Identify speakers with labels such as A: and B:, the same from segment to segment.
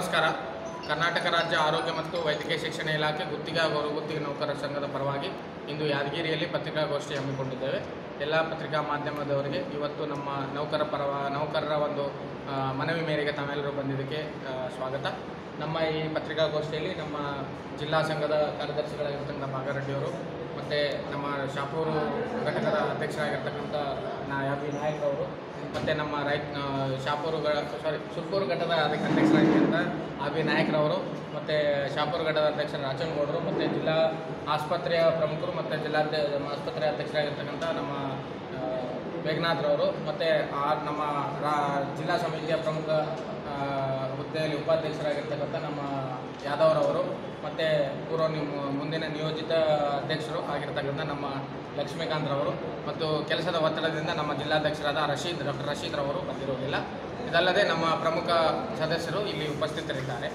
A: ನಮಸ್ಕಾರ ಕರ್ನಾಟಕ ರಾಜ್ಯ ಆರೋಗ್ಯ ಮತ್ತು ವೈದ್ಯಕೀಯ ಶಿಕ್ಷಣ ಇಲಾಖೆ ಗುತ್ತಿಗೆ ಹಾಗೂ ಹೊರಗುತ್ತಿಗೆ ನೌಕರರ ಸಂಘದ ಪರವಾಗಿ ಇಂದು ಯಾದಗಿರಿಯಲ್ಲಿ ಪತ್ರಿಕಾಗೋಷ್ಠಿ ಹಮ್ಮಿಕೊಂಡಿದ್ದೇವೆ ಎಲ್ಲ ಪತ್ರಿಕಾ ಮಾಧ್ಯಮದವರಿಗೆ ಇವತ್ತು ನಮ್ಮ ನೌಕರ ಪರವ ನೌಕರರ ಒಂದು ಆ, ಮನವಿ ಮೇರೆಗೆ ತಾವೆಲ್ಲರೂ ಬಂದಿದ್ದಕ್ಕೆ ಆ, ಸ್ವಾಗತ ನಮ್ಮ ಈ ಪತ್ರಿಕಾಗೋಷ್ಠಿಯಲ್ಲಿ ನಮ್ಮ ಜಿಲ್ಲಾ ಸಂಘದ ಕಾರ್ಯದರ್ಶಿಗಳಾಗಿರ್ತಕ್ಕಂಥ ಭಾಗರೆಡ್ಡಿಯವರು ಮತ್ತು ನಮ್ಮ ಶಾಪೂರು ಘಟಕದ ಅಧ್ಯಕ್ಷರಾಗಿರ್ತಕ್ಕಂಥ ನಾ ಯಾಬಿ ನಾಯಕ್ ಅವರು ಮತ್ತು ನಮ್ಮ ರೈತ ಶಾಪೂರುಗಳ ಸಾರಿ ಸುರ್ಪೂರು ಘಟ್ಟದ ಅದಕ್ಕೆ ಅಧ್ಯಕ್ಷರಾಗಿರ್ತಕ್ಕಂಥ ಆಬಿ ನಾಯಕರವರು ಮತ್ತು ಶಾಪೂರು ಘಟ್ಟದ ಅಧ್ಯಕ್ಷರು ರಾಚನಗೌಡರು ಮತ್ತು ಜಿಲ್ಲಾ ಆಸ್ಪತ್ರೆಯ ಪ್ರಮುಖರು ಮತ್ತು ಜಿಲ್ಲಾಧ್ಯ ಆಸ್ಪತ್ರೆ ಅಧ್ಯಕ್ಷರಾಗಿರ್ತಕ್ಕಂಥ ನಮ್ಮ ಆ, ಮೇಘನಾಥ್ರವರು ಮತ್ತು ಆ ನಮ್ಮ ರಾ ಜಿಲ್ಲಾ ಸಮಿತಿಯ ಪ್ರಮುಖ ಆ, ಹುದ್ದೆಯಲ್ಲಿ ಉಪಾಧ್ಯಕ್ಷರಾಗಿರ್ತಕ್ಕಂಥ ನಮ್ಮ ಯಾದವ್ರವರು ಮತ್ತು ಪೂರ್ವ ನಿಮ್ಮ ಮುಂದಿನ ನಿಯೋಜಿತ ಅಧ್ಯಕ್ಷರು ಆಗಿರ್ತಕ್ಕಂಥ ನಮ್ಮ ಲಕ್ಷ್ಮೀಕಾಂತ್ರವರು ಮತ್ತು ಕೆಲಸದ ಒತ್ತಡದಿಂದ ನಮ್ಮ ಜಿಲ್ಲಾಧ್ಯಕ್ಷರಾದ ರಶೀದ್ ಡಾಕ್ಟರ್ ರಶೀದ್ರವರು ಬಂದಿರುವುದಿಲ್ಲ ಇದಲ್ಲದೆ ನಮ್ಮ ಪ್ರಮುಖ ಸದಸ್ಯರು ಇಲ್ಲಿ ಉಪಸ್ಥಿತರಿದ್ದಾರೆ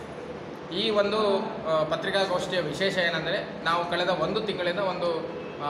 A: ಈ ಒಂದು ಆ, ಪತ್ರಿಕಾಗೋಷ್ಠಿಯ ವಿಶೇಷ ಏನೆಂದರೆ ನಾವು ಕಳೆದ ಒಂದು ತಿಂಗಳಿಂದ ಒಂದು ಆ,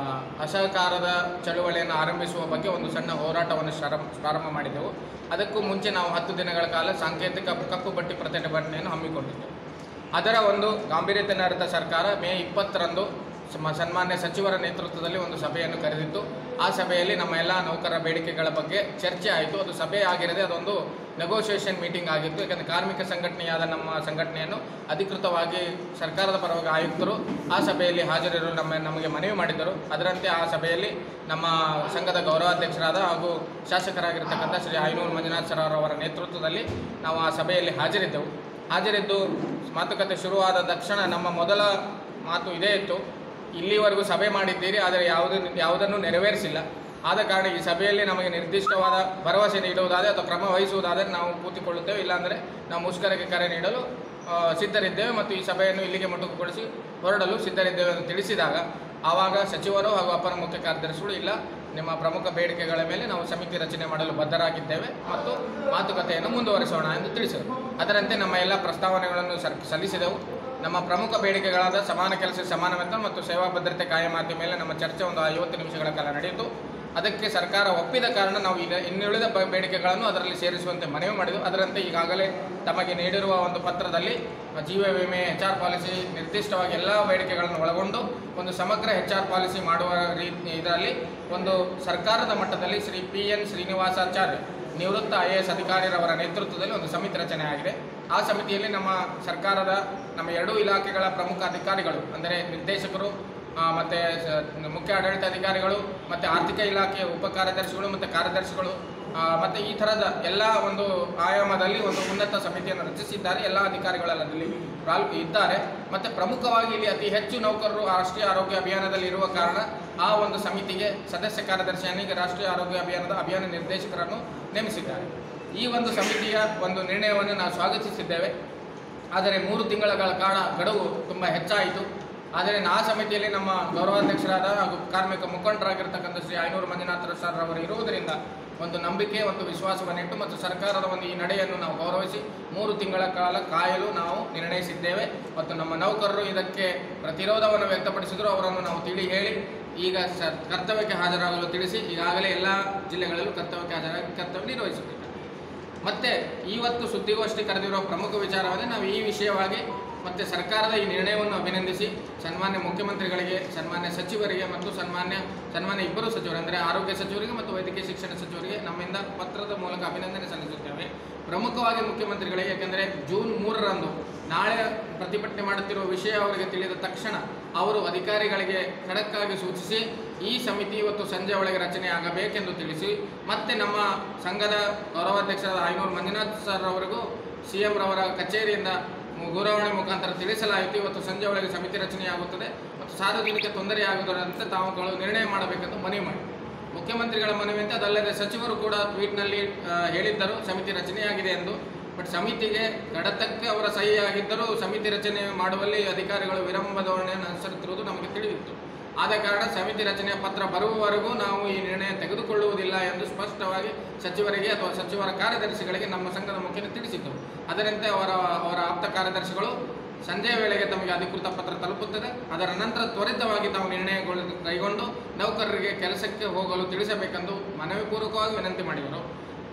A: ಅಸಹಕಾರದ ಚಳುವಳಿಯನ್ನು ಆರಂಭಿಸುವ ಬಗ್ಗೆ ಒಂದು ಸಣ್ಣ ಹೋರಾಟವನ್ನು ಪ್ರಾರಂಭ ಪ್ರಾರಂಭ ಮಾಡಿದೆವು ಅದಕ್ಕೂ ಮುಂಚೆ ನಾವು ಹತ್ತು ದಿನಗಳ ಕಾಲ ಸಾಂಕೇತಿಕ ಕಪ್ಪು ಬಟ್ಟಿ ಪ್ರತಿಭಟನೆಯನ್ನು ಹಮ್ಮಿಕೊಂಡಿದ್ದೆವು ಅದರ ಒಂದು ಗಾಂಭೀರ್ಯತೆಯನ್ನು ಅರಿತ ಸರ್ಕಾರ ಮೇ ಇಪ್ಪತ್ತರಂದು ಸಮ- ಸನ್ಮಾನ್ಯ ಸಚಿವರ ನೇತೃತ್ವದಲ್ಲಿ ಒಂದು ಸಭೆಯನ್ನು ಕರೆದಿತ್ತು ಆ ಸಭೆಯಲ್ಲಿ ನಮ್ಮ ಎಲ್ಲ ನೌಕರರ ಬೇಡಿಕೆಗಳ ಬಗ್ಗೆ ಚರ್ಚೆ ಆಯಿತು ಅದು ಸಭೆ ಆಗಿರದೆ ಅದೊಂದು ನೆಗೋಷಿಯೇಷನ್ ಮೀಟಿಂಗ್ ಆಗಿತ್ತು ಯಾಕಂದರೆ ಕಾರ್ಮಿಕ ಸಂಘಟನೆಯಾದ ನಮ್ಮ ಸಂಘಟನೆಯನ್ನು ಅಧಿಕೃತವಾಗಿ ಸರ್ಕಾರದ ಪರವಾಗಿ ಆಯುಕ್ತರು ಆ ಸಭೆಯಲ್ಲಿ ಹಾಜರಿರಲು ನಮ್ಮ ನಮಗೆ ಮನವಿ ಮಾಡಿದ್ದರು ಅದರಂತೆ ಆ ಸಭೆಯಲ್ಲಿ ನಮ್ಮ ಸಂಘದ ಗೌರವಾಧ್ಯಕ್ಷರಾದ ಹಾಗೂ ಶಾಸಕರಾಗಿರ್ತಕ್ಕಂಥ ಶ್ರೀ ಐನೂರು ಮಂಜುನಾಥ್ ಸರ್ ಅವರ ನೇತೃತ್ವದಲ್ಲಿ ನಾವು ಆ ಸಭೆಯಲ್ಲಿ ಹಾಜರಿದ್ದೆವು ಹಾಜರಿದ್ದು ಮಾತುಕತೆ ಶುರುವಾದ ತಕ್ಷಣ ನಮ್ಮ ಮೊದಲ ಮಾತು ಇದೇ ಇತ್ತು ಇಲ್ಲಿವರೆಗೂ ಸಭೆ ಮಾಡಿದ್ದೀರಿ ಆದರೆ ಯಾವುದನ್ನು ಯಾವುದನ್ನು ನೆರವೇರಿಸಿಲ್ಲ ಆದ ಕಾರಣ ಈ ಸಭೆಯಲ್ಲಿ ನಮಗೆ ನಿರ್ದಿಷ್ಟವಾದ ಭರವಸೆ ನೀಡುವುದಾದರೆ ಅಥವಾ ಕ್ರಮ ವಹಿಸುವುದಾದರೆ ನಾವು ಕೂತಿಕೊಳ್ಳುತ್ತೇವೆ ಇಲ್ಲಾಂದರೆ ನಾವು ಮುಷ್ಕರಕ್ಕೆ ಕರೆ ನೀಡಲು ಆ, ಸಿದ್ಧರಿದ್ದೇವೆ ಮತ್ತು ಈ ಸಭೆಯನ್ನು ಇಲ್ಲಿಗೆ ಮೊಟಕುಗೊಳಿಸಿ ಹೊರಡಲು ಸಿದ್ಧರಿದ್ದೇವೆ ಎಂದು ತಿಳಿಸಿದಾಗ ಆವಾಗ ಸಚಿವರು ಹಾಗೂ ಅಪರ ಮುಖ್ಯ ಕಾರ್ಯದರ್ಶಿಗಳು ಇಲ್ಲ ನಿಮ್ಮ ಪ್ರಮುಖ ಬೇಡಿಕೆಗಳ ಮೇಲೆ ನಾವು ಸಮಿತಿ ರಚನೆ ಮಾಡಲು ಬದ್ಧರಾಗಿದ್ದೇವೆ ಮತ್ತು ಮಾತುಕತೆಯನ್ನು ಮುಂದುವರಿಸೋಣ ಎಂದು ತಿಳಿಸಿದರು ಅದರಂತೆ ನಮ್ಮ ಎಲ್ಲ ಪ್ರಸ್ತಾವನೆಗಳನ್ನು ಸರ್ ಸಲ್ಲಿಸಿದೆವು ನಮ್ಮ ಪ್ರಮುಖ ಬೇಡಿಕೆಗಳಾದ ಸಮಾನ ಕೆಲಸ ಸಮಾನ ವೇತನ ಮತ್ತು ಸೇವಾ ಭದ್ರತೆ ಕಾಯಮಾತಿ ಮೇಲೆ ನಮ್ಮ ಚರ್ಚೆ ಒಂದು ಐವತ್ತು ನಿಮಿಷಗಳ ಕಾಲ ನಡೆಯಿತು ಅದಕ್ಕೆ ಸರ್ಕಾರ ಒಪ್ಪಿದ ಕಾರಣ ನಾವು ಈಗ ಇನ್ನುಳಿದ ಬ- ಬೇಡಿಕೆಗಳನ್ನು ಅದರಲ್ಲಿ ಸೇರಿಸುವಂತೆ ಮನವಿ ಮಾಡಿದೆವು ಅದರಂತೆ ಈಗಾಗಲೇ ತಮಗೆ ನೀಡಿರುವ ಒಂದು ಪತ್ರದಲ್ಲಿ ಜೀವ ವಿಮೆ ಎಚ್ ಆರ್ ಪಾಲಿಸಿ ನಿರ್ದಿಷ್ಟವಾಗಿ ಎಲ್ಲ ಬೇಡಿಕೆಗಳನ್ನು ಒಳಗೊಂಡು ಒಂದು ಸಮಗ್ರ ಎಚ್ ಆರ್ ಪಾಲಿಸಿ ಮಾಡುವ ರೀತಿ ಇದರಲ್ಲಿ ಒಂದು ಸರ್ಕಾರದ ಮಟ್ಟದಲ್ಲಿ ಶ್ರೀ ಪಿ ಎನ್ ಶ್ರೀನಿವಾಸಾಚಾರ್ಯ ನಿವೃತ್ತ ಐ ಎ ಎಸ್ ಅಧಿಕಾರಿರವರ ನೇತೃತ್ವದಲ್ಲಿ ಒಂದು ಸಮಿತಿ ರಚನೆ ಆಗಿದೆ ಆ ಸಮಿತಿಯಲ್ಲಿ ನಮ್ಮ ಸರ್ಕಾರದ ನಮ್ಮ ಎರಡೂ ಇಲಾಖೆಗಳ ಪ್ರಮುಖ ಅಧಿಕಾರಿಗಳು ಅಂದರೆ ನಿರ್ದೇಶಕರು ಆ, ಮತ್ತೆ ಸ- ಮುಖ್ಯ ಆಡಳಿತಾಧಿಕಾರಿಗಳು ಮತ್ತು ಆರ್ಥಿಕ ಇಲಾಖೆಯ ಉಪ ಕಾರ್ಯದರ್ಶಿಗಳು ಮತ್ತು ಕಾರ್ಯದರ್ಶಿಗಳು ಆ, ಮತ್ತು ಈ ಥರದ ಎಲ್ಲ ಒಂದು ಆಯಾಮದಲ್ಲಿ ಒಂದು ಉನ್ನತ ಸಮಿತಿಯನ್ನು ರಚಿಸಿದ್ದಾರೆ ಎಲ್ಲ ಅಧಿಕಾರಿಗಳೆಲ್ಲ ಅದರಲ್ಲಿ ಪಾಲ್ ಇದ್ದಾರೆ ಮತ್ತು ಪ್ರಮುಖವಾಗಿ ಇಲ್ಲಿ ಅತಿ ಹೆಚ್ಚು ನೌಕರರು ರಾಷ್ಟ್ರೀಯ ಆರೋಗ್ಯ ಅಭಿಯಾನದಲ್ಲಿ ಇರುವ ಕಾರಣ ಆ ಒಂದು ಸಮಿತಿಗೆ ಸದಸ್ಯ ಕಾರ್ಯದರ್ಶಿಯನಿಗೆ ರಾಷ್ಟ್ರೀಯ ಆರೋಗ್ಯ ಅಭಿಯಾನದ ಅಭಿಯಾನ ನಿರ್ದೇಶಕರನ್ನು ನೇಮಿಸಿದ್ದಾರೆ ಈ ಒಂದು ಸಮಿತಿಯ ಒಂದು ನಿರ್ಣಯವನ್ನು ನಾವು ಸ್ವಾಗತಿಸಿದ್ದೇವೆ ಆದರೆ ಮೂರು ತಿಂಗಳ ಕಾಲ ಗಡುವು ತುಂಬ ಹೆಚ್ಚಾಯಿತು ಆದರೆ ಆ ಸಮಿತಿಯಲ್ಲಿ ನಮ್ಮ ಗೌರವಾಧ್ಯಕ್ಷರಾದ ಹಾಗೂ ಕಾರ್ಮಿಕ ಮುಖಂಡರಾಗಿರ್ತಕ್ಕಂಥ ಶ್ರೀ ಐನೂರು ಮಂಜುನಾಥ ಸರ್ ಅವರು ಇರುವುದರಿಂದ ಒಂದು ನಂಬಿಕೆ ಮತ್ತು ವಿಶ್ವಾಸವನ್ನಿಟ್ಟು ಮತ್ತು ಸರ್ಕಾರದ ಒಂದು ಈ ನಡೆಯನ್ನು ನಾವು ಗೌರವಿಸಿ ಮೂರು ತಿಂಗಳ ಕಾಲ ಕಾಯಲು ನಾವು ನಿರ್ಣಯಿಸಿದ್ದೇವೆ ಮತ್ತು ನಮ್ಮ ನೌಕರರು ಇದಕ್ಕೆ ಪ್ರತಿರೋಧವನ್ನು ವ್ಯಕ್ತಪಡಿಸಿದರೂ ಅವರನ್ನು ನಾವು ತಿಳಿ ಹೇಳಿ ಈಗ ಸ ಕರ್ತವ್ಯಕ್ಕೆ ಹಾಜರಾಗಲು ತಿಳಿಸಿ ಈಗಾಗಲೇ ಎಲ್ಲ ಜಿಲ್ಲೆಗಳಲ್ಲೂ ಕರ್ತವ್ಯಕ್ಕೆ ಹಾಜರಾಗಿ ಕರ್ತವ್ಯ ನಿರ್ವಹಿಸುತ್ತಿದ್ದಾರೆ ಮತ್ತೆ ಇವತ್ತು ಸುದ್ದಿಗೋಷ್ಠಿ ಕರೆದಿರುವ ಪ್ರಮುಖ ವಿಚಾರವಾದರೆ ನಾವು ಈ ವಿಷಯವಾಗಿ ಮತ್ತೆ ಸರ್ಕಾರದ ಈ ನಿರ್ಣಯವನ್ನು ಅಭಿನಂದಿಸಿ ಸನ್ಮಾನ್ಯ ಮುಖ್ಯಮಂತ್ರಿಗಳಿಗೆ ಸನ್ಮಾನ್ಯ ಸಚಿವರಿಗೆ ಮತ್ತು ಸನ್ಮಾನ್ಯ ಸನ್ಮಾನ್ಯ ಇಬ್ಬರು ಸಚಿವರು ಅಂದರೆ ಆರೋಗ್ಯ ಸಚಿವರಿಗೆ ಮತ್ತು ವೈದ್ಯಕೀಯ ಶಿಕ್ಷಣ ಸಚಿವರಿಗೆ ನಮ್ಮಿಂದ ಪತ್ರದ ಮೂಲಕ ಅಭಿನಂದನೆ ಸಲ್ಲಿಸುತ್ತೇವೆ ಪ್ರಮುಖವಾಗಿ ಮುಖ್ಯಮಂತ್ರಿಗಳಿಗೆ ಯಾಕೆಂದರೆ ಜೂನ್ ಮೂರರಂದು ನಾಳೆ ಪ್ರತಿಭಟನೆ ಮಾಡುತ್ತಿರುವ ವಿಷಯ ಅವರಿಗೆ ತಿಳಿದ ತಕ್ಷಣ ಅವರು ಅಧಿಕಾರಿಗಳಿಗೆ ಖಡಕ್ಕಾಗಿ ಸೂಚಿಸಿ ಈ ಸಮಿತಿ ಇವತ್ತು ಸಂಜೆ ಒಳಗೆ ರಚನೆ ಆಗಬೇಕೆಂದು ತಿಳಿಸಿ ಮತ್ತೆ ನಮ್ಮ ಸಂಘದ ಗೌರವಾಧ್ಯಕ್ಷರಾದ ಐನೂರು ಮಂಜುನಾಥ್ ಸರ್ ಅವರಿಗೂ ಸಿ ಎಂ ರವರ ಕಚೇರಿಯಿಂದ ಮು- ದೂರವಾಣಿ ಮುಖಾಂತರ ತಿಳಿಸಲಾಯಿತು ಇವತ್ತು ಸಂಜೆ ಒಳಗೆ ಸಮಿತಿ ರಚನೆಯಾಗುತ್ತದೆ ಮತ್ತು ಸಾರ್ವಜನಿಕ ತೊಂದರೆಯಾಗುವುದರಂತೆ ತಾವುಗಳು ನಿರ್ಣಯ ಮಾಡಬೇಕೆಂದು ಮನವಿ ಮಾಡಿ ಮುಖ್ಯಮಂತ್ರಿಗಳ ಮನವಿಯಂತೆ ಅದಲ್ಲದೆ ಸಚಿವರು ಕೂಡ ಟ್ವೀಟ್ನಲ್ಲಿ ಆ, ಹೇಳಿದ್ದರು ಸಮಿತಿ ರಚನೆಯಾಗಿದೆ ಎಂದು ಬಟ್ ಸಮಿತಿಗೆ ಕಡತಕ್ಕೆ ಅವರ ಸಹಿ ಆಗಿದ್ದರೂ ಸಮಿತಿ ರಚನೆ ಮಾಡುವಲ್ಲಿ ಅಧಿಕಾರಿಗಳು ವಿಳಂಬ ಧೋರಣೆಯನ್ನು ಅನುಸರಿಸುತ್ತಿರುವುದು ನಮಗೆ ತಿಳಿದಿತ್ತು ಆದ ಕಾರಣ ಸಮಿತಿ ರಚನೆಯ ಪತ್ರ ಬರುವವರೆಗೂ ನಾವು ಈ ನಿರ್ಣಯ ತೆಗೆದುಕೊಳ್ಳುವುದಿಲ್ಲ ಎಂದು ಸ್ಪಷ್ಟವಾಗಿ ಸಚಿವರಿಗೆ ಅಥವಾ ಸಚಿವರ ಕಾರ್ಯದರ್ಶಿಗಳಿಗೆ ನಮ್ಮ ಸಂಘದ ಮುಖ್ಯನ ತಿಳಿಸಿದ್ದರು ಅದರಂತೆ ಅವರ ಅವರ ಆಪ್ತ ಕಾರ್ಯದರ್ಶಿಗಳು ಸಂಜೆಯ ವೇಳೆಗೆ ತಮಗೆ ಅಧಿಕೃತ ಪತ್ರ ತಲುಪುತ್ತದೆ ಅದರ ನಂತರ ತ್ವರಿತವಾಗಿ ತಾವು ನಿರ್ಣಯಗಳು ಕೈಗೊಂಡು ನೌಕರರಿಗೆ ಕೆಲಸಕ್ಕೆ ಹೋಗಲು ತಿಳಿಸಬೇಕೆಂದು ಮನವಿ ಪೂರ್ವಕವಾಗಿ ವಿನಂತಿ ಮಾಡಿದರು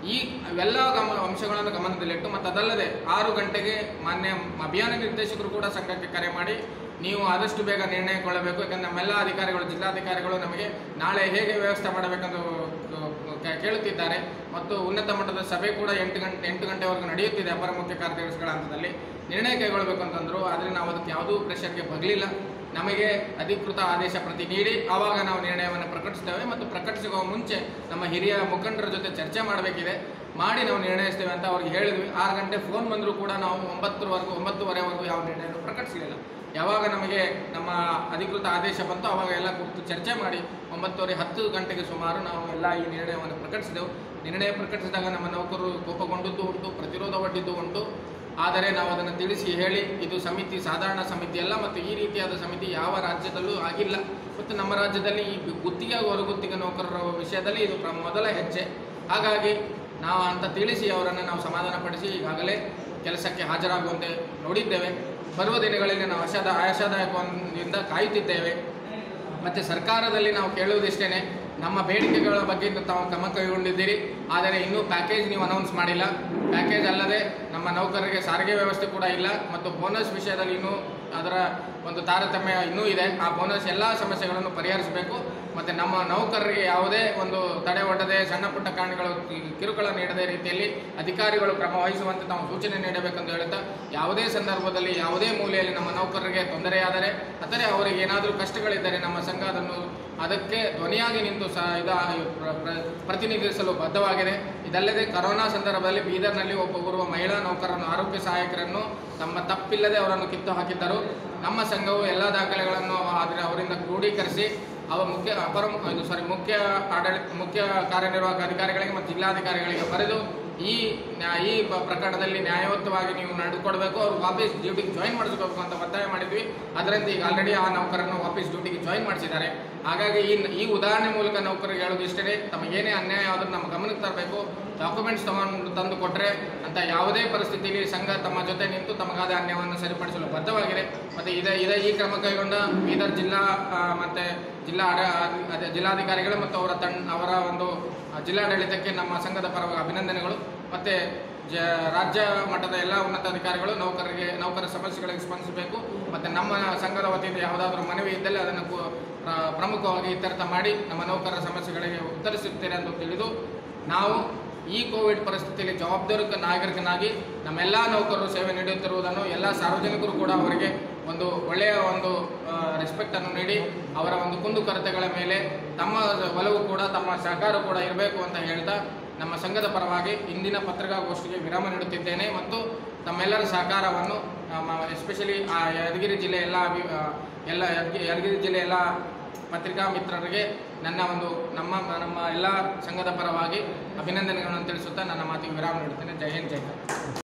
A: ಈ ಇವೆಲ್ಲ ಗಮ ಅಂಶಗಳನ್ನು ಗಮನದಲ್ಲಿಟ್ಟು ಮತ್ತು ಅದಲ್ಲದೆ ಆರು ಗಂಟೆಗೆ ಮಾನ್ಯ ಅಭಿಯಾನ ನಿರ್ದೇಶಕರು ಕೂಡ ಸಂಘಕ್ಕೆ ಕರೆ ಮಾಡಿ ನೀವು ಆದಷ್ಟು ಬೇಗ ನಿರ್ಣಯ ಕೊಳ್ಳಬೇಕು ಯಾಕಂದರೆ ನಮ್ಮೆಲ್ಲ ಅಧಿಕಾರಿಗಳು ಜಿಲ್ಲಾಧಿಕಾರಿಗಳು ನಮಗೆ ನಾಳೆ ಹೇಗೆ ವ್ಯವಸ್ಥೆ ಮಾಡಬೇಕೆಂದು ಕ- ಕೇಳುತ್ತಿದ್ದಾರೆ ಮತ್ತು ಉನ್ನತ ಮಟ್ಟದ ಸಭೆ ಕೂಡ ಎಂಟು ಗಂಟೆ ಎಂಟು ಗಂಟೆವರೆಗೂ ನಡೆಯುತ್ತಿದೆ ಅಪರ ಮುಖ್ಯ ಕಾರ್ಯದರ್ಶಿಗಳ ಹಂತದಲ್ಲಿ ನಿರ್ಣಯ ಕೈಗೊಳ್ಳಬೇಕು ಅಂತಂದರು ಆದರೆ ನಾವು ಅದಕ್ಕೆ ಯಾವುದೂ ಪ್ರೆಷರ್ಗೆ ಬಗಲಿಲ್ಲ ನಮಗೆ ಅಧಿಕೃತ ಆದೇಶ ಪ್ರತಿ ನೀಡಿ ಆವಾಗ ನಾವು ನಿರ್ಣಯವನ್ನು ಪ್ರಕಟಿಸ್ತೇವೆ ಮತ್ತು ಪ್ರಕಟಿಸುವ ಮುಂಚೆ ನಮ್ಮ ಹಿರಿಯ ಮುಖಂಡರ ಜೊತೆ ಚರ್ಚೆ ಮಾಡಬೇಕಿದೆ ಮಾಡಿ ನಾವು ನಿರ್ಣಯಿಸ್ತೇವೆ ಅಂತ ಅವ್ರಿಗೆ ಹೇಳಿದ್ವಿ ಆರು ಗಂಟೆ ಫೋನ್ ಬಂದರೂ ಕೂಡ ನಾವು ಒಂಬತ್ತರವರೆಗೂ ಒಂಬತ್ತುವರೆವರೆಗೂ ಯಾವ ನಿರ್ಣಯವನ್ನು ಪ್ರಕಟಿಸಲಿಲ್ಲ ಯಾವಾಗ ನಮಗೆ ನಮ್ಮ ಅಧಿಕೃತ ಆದೇಶ ಬಂತು ಆವಾಗ ಎಲ್ಲ ಕೂತು ಚರ್ಚೆ ಮಾಡಿ ಒಂಬತ್ತುವರೆ ಹತ್ತು ಗಂಟೆಗೆ ಸುಮಾರು ನಾವು ಎಲ್ಲ ಈ ನಿರ್ಣಯವನ್ನು ಪ್ರಕಟಿಸಿದೆವು ನಿರ್ಣಯ ಪ್ರಕಟಿಸಿದಾಗ ನಮ್ಮ ನೌಕರರು ಕೋಪಗೊಂಡದ್ದು ಉಂಟು ಪ್ರತಿರೋಧ ಒಡ್ಡಿದ್ದು ಉಂಟು ಆದರೆ ನಾವು ಅದನ್ನು ತಿಳಿಸಿ ಹೇಳಿ ಇದು ಸಮಿತಿ ಸಾಧಾರಣ ಸಮಿತಿ ಅಲ್ಲ ಮತ್ತು ಈ ರೀತಿಯಾದ ಸಮಿತಿ ಯಾವ ರಾಜ್ಯದಲ್ಲೂ ಆಗಿಲ್ಲ ಮತ್ತು ನಮ್ಮ ರಾಜ್ಯದಲ್ಲಿ ಈ ಗುತ್ತಿಗೆ ಹೊರಗುತ್ತಿಗೆ ನೌಕರರ ವಿಷಯದಲ್ಲಿ ಇದು ಪ್ರ ಮೊದಲ ಹೆಜ್ಜೆ ಹಾಗಾಗಿ ನಾವು ಅಂತ ತಿಳಿಸಿ ಅವರನ್ನು ನಾವು ಸಮಾಧಾನಪಡಿಸಿ ಈಗಾಗಲೇ ಕೆಲಸಕ್ಕೆ ಹಾಜರಾಗುವಂತೆ ನೋಡಿದ್ದೇವೆ ಬರುವ ದಿನಗಳಲ್ಲಿ ನಾವು ಆಶಾದ ಆಶಾದಾಯಕದಿಂದ ಕಾಯುತ್ತಿದ್ದೇವೆ ಮತ್ತು ಸರ್ಕಾರದಲ್ಲಿ ನಾವು ಕೇಳುವುದಿಷ್ಟೇ ನಮ್ಮ ಬೇಡಿಕೆಗಳ ಬಗ್ಗೆ ಇನ್ನು ತಾವು ಕ್ರಮ ಕೈಗೊಂಡಿದ್ದೀರಿ ಆದರೆ ಇನ್ನೂ ಪ್ಯಾಕೇಜ್ ನೀವು ಅನೌನ್ಸ್ ಮಾಡಿಲ್ಲ ಪ್ಯಾಕೇಜ್ ಅಲ್ಲದೆ ನಮ್ಮ ನೌಕರರಿಗೆ ಸಾರಿಗೆ ವ್ಯವಸ್ಥೆ ಕೂಡ ಇಲ್ಲ ಮತ್ತು ಬೋನಸ್ ವಿಷಯದಲ್ಲಿ ಇನ್ನೂ ಅದರ ಒಂದು ತಾರತಮ್ಯ ಇನ್ನೂ ಇದೆ ಆ ಬೋನಸ್ ಎಲ್ಲ ಸಮಸ್ಯೆಗಳನ್ನು ಪರಿಹರಿಸಬೇಕು ಮತ್ತು ನಮ್ಮ ನೌಕರರಿಗೆ ಯಾವುದೇ ಒಂದು ತಡೆ ಒಡ್ಡದೆ ಸಣ್ಣ ಪುಟ್ಟ ಕಾರಣಗಳು ಕಿ- ಕಿರುಕುಳ ನೀಡದೇ ರೀತಿಯಲ್ಲಿ ಅಧಿಕಾರಿಗಳು ಕ್ರಮ ವಹಿಸುವಂತೆ ತಾವು ಸೂಚನೆ ನೀಡಬೇಕೆಂದು ಹೇಳುತ್ತಾ ಯಾವುದೇ ಸಂದರ್ಭದಲ್ಲಿ ಯಾವುದೇ ಮೂಲೆಯಲ್ಲಿ ನಮ್ಮ ನೌಕರರಿಗೆ ತೊಂದರೆಯಾದರೆ ಅಥವಾ ಅವರಿಗೆ ಏನಾದರೂ ಕಷ್ಟಗಳಿದ್ದರೆ ನಮ್ಮ ಸಂಘ ಅದನ್ನು ಅದಕ್ಕೆ ಧ್ವನಿಯಾಗಿ ನಿಂತು ಸಹ ಇದ ಪ್ರ- ಪ್ರ- ಪ್ರತಿನಿಧಿಸಲು ಬದ್ಧವಾಗಿದೆ ಇದಲ್ಲದೆ ಕರೋನಾ ಸಂದರ್ಭದಲ್ಲಿ ಬೀದರ್ನಲ್ಲಿ ಒಬ್ಬ ಓರ್ವ ಮಹಿಳಾ ನೌಕರನ್ನು ಆರೋಗ್ಯ ಸಹಾಯಕರನ್ನು ತಮ್ಮ ತಪ್ಪಿಲ್ಲದೆ ಅವರನ್ನು ಕಿತ್ತು ಹಾಕಿದ್ದರು ನಮ್ಮ ಸಂಘವು ಎಲ್ಲ ದಾಖಲೆಗಳನ್ನು ಆದರೆ ಅವರಿಂದ ಕ್ರೋಢೀಕರಿಸಿ ಅವ ಮುಖ್ಯ ಅಪರ ಇದು ಸಾರಿ ಮುಖ್ಯ ಆಡಳಿತ ಮುಖ್ಯ ಕಾರ್ಯನಿರ್ವಾಹಕ ಅಧಿಕಾರಿಗಳಿಗೆ ಮತ್ತು ಜಿಲ್ಲಾಧಿಕಾರಿಗಳಿಗೆ ಬರೆದು ಈ ನ್ಯಾ- ಈ ಪ- ಪ್ರಕರಣದಲ್ಲಿ ನ್ಯಾಯಯುತವಾಗಿ ನೀವು ನಡೆದುಕೊಡ್ಬೇಕು ಅವರು ವಾಪಸ್ ಡ್ಯೂಟಿಗೆ ಜಾಯಿನ್ ಮಾಡಿಸ್ಬೇಕು ಅಂತ ಒತ್ತಾಯ ಮಾಡಿದ್ವಿ ಅದರಿಂದ ಈಗ ಆಲ್ರೆಡಿ ಆ ನೌಕರನ್ನು ವಾಪಸ್ ಡ್ಯೂಟಿಗೆ ಜಾಯಿನ್ ಮಾಡಿಸಿದ್ದಾರೆ ಹಾಗಾಗಿ ಈ ಈ ಉದಾಹರಣೆ ಮೂಲಕ ನೌಕರಿಗೆ ಹೇಳೋದು ಇಷ್ಟೇ ತಮಗೇನೇ ಅನ್ಯಾಯ ಆದರೂ ನಮ್ಮ ಗಮನಕ್ಕೆ ತರಬೇಕು ಡಾಕ್ಯುಮೆಂಟ್ಸ್ ತಗೊಂಡು ತಂದು ಕೊಟ್ಟರೆ ಅಂತ ಯಾವುದೇ ಪರಿಸ್ಥಿತಿಯಲ್ಲಿ ಸಂಘ ತಮ್ಮ ಜೊತೆ ನಿಂತು ತಮಗಾದ ಅನ್ಯಾಯವನ್ನು ಸರಿಪಡಿಸಲು ಬದ್ಧವಾಗಿದೆ ಮತ್ತು ಇದೇ ಇದೇ ಈ ಕ್ರಮ ಕೈಗೊಂಡ ಬೀದರ್ ಜಿಲ್ಲಾ ಆ, ಮತ್ತೆ ಜಿಲ್ಲಾ ಆಡ ಅದೇ ಜಿಲ್ಲಾಧಿಕಾರಿಗಳು ಮತ್ತು ಅವರ ತಂಡ ಅವರ ಒಂದು ಆ, ಜಿಲ್ಲಾಡಳಿತಕ್ಕೆ ನಮ್ಮ ಸಂಘದ ಪರವಾಗಿ ಅಭಿನಂದನೆಗಳು ಮತ್ತು ಜ ರಾಜ್ಯ ಮಟ್ಟದ ಎಲ್ಲ ಉನ್ನತ ಅಧಿಕಾರಿಗಳು ನೌಕರರಿಗೆ ನೌಕರ ಸಮಸ್ಯೆಗಳಿಗೆ ಸ್ಪಂದಿಸಬೇಕು ಮತ್ತು ನಮ್ಮ ಸಂಘದ ವತಿಯಿಂದ ಯಾವುದಾದ್ರೂ ಮನವಿ ಇದ್ದಲ್ಲಿ ಅದನ್ನು ಕು- ಪ್ರ- ಪ್ರಮುಖವಾಗಿ ಇತ್ಯರ್ಥ ಮಾಡಿ ನಮ್ಮ ನೌಕರರ ಸಮಸ್ಯೆಗಳಿಗೆ ಉತ್ತರಿಸುತ್ತೇನೆ ಅಂತ ತಿಳಿದು ನಾವು ಈ ಕೋವಿಡ್ ಪರಿಸ್ಥಿತಿಯಲ್ಲಿ ಜವಾಬ್ದಾರಿ ನಾಗರಿಕನಾಗಿ ನಮ್ಮೆಲ್ಲ ನೌಕರರು ಸೇವೆ ನೀಡುತ್ತಿರುವುದನ್ನು ಎಲ್ಲ ಸಾರ್ವಜನಿಕರು ಕೂಡ ಅವರಿಗೆ ಒಂದು ಒಳ್ಳೆಯ ಒಂದು ರೆಸ್ಪೆಕ್ಟನ್ನು ನೀಡಿ ಅವರ ಒಂದು ಕುಂದುಕೊರತೆಗಳ ಮೇಲೆ ತಮ್ಮ ಒಲವು ಕೂಡ ತಮ್ಮ ಸಹಕಾರ ಕೂಡ ಇರಬೇಕು ಅಂತ ಹೇಳ್ತಾ ನಮ್ಮ ಸಂಘದ ಪರವಾಗಿ ಇಂದಿನ ಪತ್ರಿಕಾಗೋಷ್ಠಿಗೆ ವಿರಾಮ ನೀಡುತ್ತಿದ್ದೇನೆ ಮತ್ತು ತಮ್ಮೆಲ್ಲರ ಸಹಕಾರವನ್ನು ಎಸ್ಪೆಷಲಿ ಯಾದಗಿರಿ ಜಿಲ್ಲೆ ಎಲ್ಲ ಅಭಿ ಆ, ಎಲ್ಲ ಯಾದಗಿ- ಯಾದಗಿರಿ ಜಿಲ್ಲೆ ಎಲ್ಲ ಪತ್ರಿಕಾ ಮಿತ್ರರಿಗೆ ನನ್ನ ಒಂದು ನಮ್ಮ ನಮ್ಮ ಎಲ್ಲ ಸಂಘದ ಪರವಾಗಿ ಅಭಿನಂದನೆಗಳನ್ನು ತಿಳಿಸುತ್ತಾ ನನ್ನ ಮಾತಿಗೆ ವಿರಾಮ ನೀಡುತ್ತೇನೆ ಜೈ ಹಿಂದ್ ಜೈ ಕರ್ನಾಟಕ